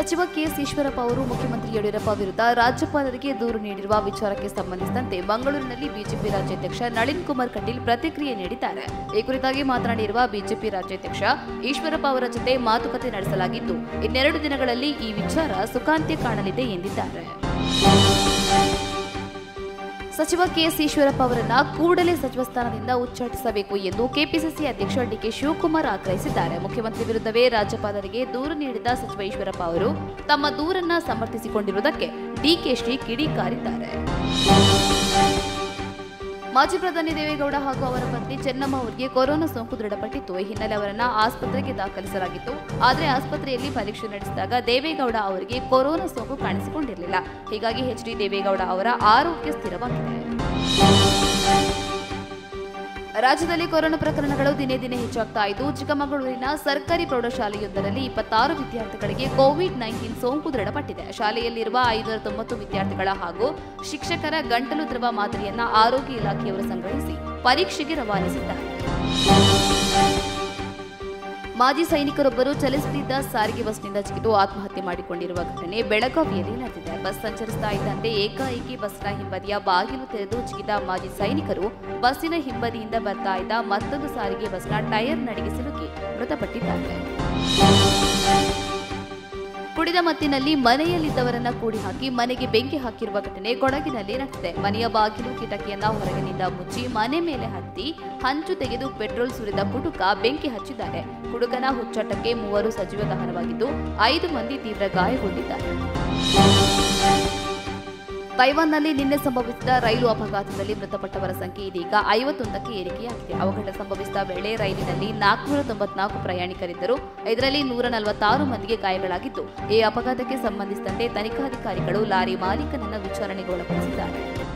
ಸಚಿವ ಕೆಎಸ್ ಈಶ್ವರಪ್ಪ ಅವರು ಮುಖ್ಯಮಂತ್ರಿ ಯಡಿಯೂರಪ್ಪ ವಿರುದ್ಧ ರಾಜ್ಯಪಾಲರಿಗೆ ದೂರು ನೀಡಿರುವ ವಿಚಾರಕ್ಕೆ ಸಂಬಂಧಿಸಿದಂತೆ ಮಂಗಳೂರಿನಲ್ಲಿ ಬಿಜೆಪಿ ರಾಜ್ಯಾಧ್ಯಕ್ಷ ನಳಿನ್ ಕುಮಾರ್ ಕಟೀಲ್ ಪ್ರತಿಕ್ರಿಯೆ ನೀಡಿದ್ದಾರೆ ಈ ಕುರಿತಾಗಿ ಮಾತನಾಡಿರುವ ಬಿಜೆಪಿ ರಾಜ್ಯಾಧ್ಯಕ್ಷ ಈಶ್ವರಪ್ಪ ಅವರ ಜೊತೆ ಮಾತುಕತೆ ನಡೆಸಲಾಗಿದ್ದು ಇನ್ನೆರಡು ದಿನಗಳಲ್ಲಿ ಈ ವಿಚಾರ ಸುಖಾಂತ್ಯ ಕಾಣಲಿದೆ ಎಂದಿದ್ದಾರೆ ಸಚಿವ ಕೆಎಸ್ ಈಶ್ವರಪ್ಪ ಅವರನ್ನ ಕೂಡಲೇ ಸಚಿವ ಸ್ಥಾನದಿಂದ ಉಚ್ಚಾಟಿಸಬೇಕು ಎಂದು ಕೆಪಿಸಿಸಿ ಅಧ್ಯಕ್ಷ ಡಿಕೆ ಶಿವಕುಮಾರ್ ಆಗ್ರಹಿಸಿದ್ದಾರೆ ಮುಖ್ಯಮಂತ್ರಿ ವಿರುದ್ಧವೇ ರಾಜ್ಯಪಾಲರಿಗೆ ದೂರು ನೀಡಿದ ಸಚಿವ ಈಶ್ವರಪ್ಪ ಅವರು ತಮ್ಮ ದೂರನ್ನ ಸಮರ್ಥಿಸಿಕೊಂಡಿರುವುದಕ್ಕೆ ಡಿಕೆಶಿ ಕಿಡಿಕಾರಿದ್ದಾರೆ ಮಾಜಿ ಪ್ರಧಾನಿ ದೇವೇಗೌಡ ಹಾಗೂ ಅವರ ಪತ್ನಿ ಚೆನ್ನಮ್ಮ ಅವರಿಗೆ ಕೊರೋನಾ ಸೋಂಕು ದೃಢಪಟ್ಟಿತ್ತು ಈ ಹಿನ್ನೆಲೆ ಅವರನ್ನ ಆಸ್ಪತ್ರೆಗೆ ದಾಖಲಿಸಲಾಗಿತ್ತು ಆದರೆ ಆಸ್ಪತ್ರೆಯಲ್ಲಿ ಪರೀಕ್ಷೆ ನಡೆಸಿದಾಗ ದೇವೇಗೌಡ ಅವರಿಗೆ ಕೊರೋನಾ ಸೋಂಕು ಕಾಣಿಸಿಕೊಂಡಿರಲಿಲ್ಲ ಹೀಗಾಗಿ ಎಚ್ ಡಿ ದೇವೇಗೌಡ ಅವರ ಆರೋಗ್ಯ ಸ್ಥಿರವಾಗಿದೆ ರಾಜ್ಯದಲ್ಲಿ ಕೊರೋನಾ ಪ್ರಕರಣಗಳು ದಿನೇ ದಿನೇ ಹೆಚ್ಚಾಗ್ತಾ ಇದ್ದು ಚಿಕ್ಕಮಗಳೂರಿನ ಸರ್ಕಾರಿ ಪ್ರೌಢಶಾಲೆಯೊಂದರಲ್ಲಿ ಇಪ್ಪತ್ತಾರು ವಿದ್ಯಾರ್ಥಿಗಳಿಗೆ ಕೋವಿಡ್ ನೈನ್ಟೀನ್ ಸೋಂಕು ದೃಢಪಟ್ಟಿದೆ ಶಾಲೆಯಲ್ಲಿರುವ ಐನೂರ ತೊಂಬತ್ತು ವಿದ್ಯಾರ್ಥಿಗಳ ಹಾಗೂ ಶಿಕ್ಷಕರ ಗಂಟಲು ದ್ರವ ಮಾದರಿಯನ್ನ ಆರೋಗ್ಯ ಇಲಾಖೆಯವರು ಸಂಗ್ರಹಿಸಿ ಪರೀಕ್ಷೆಗೆ ರವಾನಿಸಿದ್ದಾರೆ ಮಾಜಿ ಸೈನಿಕರೊಬ್ಬರು ಚಲಿಸುತ್ತಿದ್ದ ಸಾರಿಗೆ ಬಸ್ನಿಂದ ಜಿಗಿದು ಆತ್ಮಹತ್ಯೆ ಮಾಡಿಕೊಂಡಿರುವ ಘಟನೆ ಬೆಳಗಾವಿಯಲ್ಲಿ ನಡೆದಿದೆ ಬಸ್ ಸಂಚರಿಸ್ತಾ ಇದ್ದಂತೆ ಏಕಾಏಕಿ ಬಸ್ನ ಹಿಂಬದಿಯ ಬಾಗಿಲು ತೆರೆದು ಜಿಗಿದ ಮಾಜಿ ಸೈನಿಕರು ಬಸ್ಸಿನ ಹಿಂಬದಿಯಿಂದ ಬರ್ತಾ ಇದ್ದ ಮತ್ತೊಂದು ಸಾರಿಗೆ ಬಸ್ನ ಟೈರ್ ನಡಿಗೆ ಸಿಲುಕಿ ಮೃತಪಟ್ಟಿದ್ದಾರೆ ಕುಡಿದ ಮತ್ತಿನಲ್ಲಿ ಮನೆಯಲ್ಲಿದ್ದವರನ್ನ ಕೂಡಿ ಹಾಕಿ ಮನೆಗೆ ಬೆಂಕಿ ಹಾಕಿರುವ ಘಟನೆ ಕೊಡಗಿನಲ್ಲಿ ನಡೆದಿದೆ ಮನೆಯ ಬಾಗಿಲು ಕಿಟಕಿಯನ್ನ ಹೊರಗಿನಿಂದ ಮುಚ್ಚಿ ಮನೆ ಮೇಲೆ ಹತ್ತಿ ಹಂಚು ತೆಗೆದು ಪೆಟ್ರೋಲ್ ಸುರಿದ ಕುಡುಕ ಬೆಂಕಿ ಹಚ್ಚಿದ್ದಾರೆ ಕುಡುಕನ ಹುಚ್ಚಾಟಕ್ಕೆ ಮೂವರು ಸಜೀವ ದಹನವಾಗಿದ್ದು ಐದು ಮಂದಿ ತೀವ್ರ ಗಾಯಗೊಂಡಿದ್ದಾರೆ ತೈವಾನ್ನಲ್ಲಿ ನಿನ್ನೆ ಸಂಭವಿಸಿದ ರೈಲು ಅಪಘಾತದಲ್ಲಿ ಮೃತಪಟ್ಟವರ ಸಂಖ್ಯೆ ಇದೀಗ ಐವತ್ತೊಂದಕ್ಕೆ ಏರಿಕೆಯಾಗಿದೆ ಅವಘಡ ಸಂಭವಿಸಿದ ವೇಳೆ ರೈಲಿನಲ್ಲಿ ನಾಲ್ಕುನೂರ ತೊಂಬತ್ನಾಲ್ಕು ಪ್ರಯಾಣಿಕರಿದ್ದರು ಇದರಲ್ಲಿ ನೂರ ನಲವತ್ತಾರು ಮಂದಿಗೆ ಗಾಯಗಳಾಗಿದ್ದು ಈ ಅಪಘಾತಕ್ಕೆ ಸಂಬಂಧಿಸಿದಂತೆ ತನಿಖಾಧಿಕಾರಿಗಳು ಲಾರಿ ಮಾಲೀಕನನ್ನ ವಿಚಾರಣೆಗೆ ಒಳಪಡಿಸಿದ್ದಾರೆ